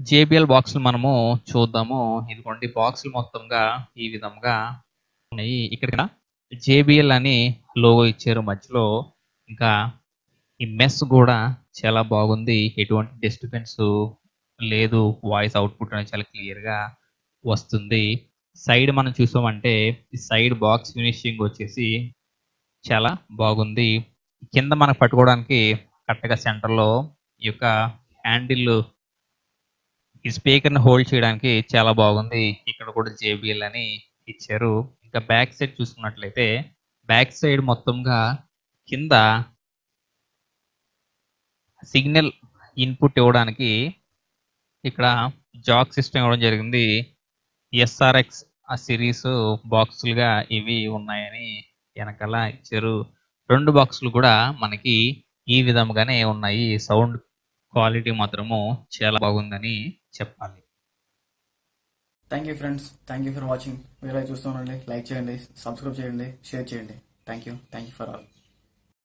JBL బాక్సులు మనము చూద్దాము ఇదిగోండి బాక్సులు మొత్తంగా ఈ విధంగా ఉన్నాయి ఇక్కడ జేబిఎల్ అని లోగో ఇచ్చారు మధ్యలో ఇంకా ఈ మెస్ కూడా చాలా బాగుంది ఎటువంటి డిస్టర్బెన్స్ లేదు వాయిస్ అవుట్పుట్ అనేది చాలా క్లియర్ గా వస్తుంది సైడ్ మనం చూసామంటే ఈ సైడ్ బాక్స్ ఫినిషింగ్ వచ్చేసి చాలా బాగుంది కింద మనకు పట్టుకోవడానికి కరెక్ట్గా సెంటర్లో ఈ యొక్క హ్యాండిల్ ఈ స్పీకర్ని హోల్డ్ చేయడానికి చాలా బాగుంది ఇక్కడ కూడా జేబిఎల్ అని ఇచ్చారు ఇంకా బ్యాక్ సైడ్ చూసుకున్నట్లయితే బ్యాక్ సైడ్ మొత్తంగా కింద సిగ్నల్ ఇన్పుట్ ఇవ్వడానికి ఇక్కడ జాక్ సిస్టమ్ ఇవ్వడం జరిగింది ఎస్ఆర్ఎక్స్ ఆ సిరీస్ బాక్సులుగా ఇవి ఉన్నాయని వెనకాల ఇచ్చారు రెండు బాక్సులు కూడా మనకి ఈ విధంగానే ఉన్నాయి సౌండ్ క్వాలిటీ మాత్రము చాలా బాగుందని చెప్పాలి thank you friends thank you for watching video చూస్తూ ఉండండి లైక్ చేయండి సబ్స్క్రైబ్ చేయండి షేర్ చేయండి thank you thank you for all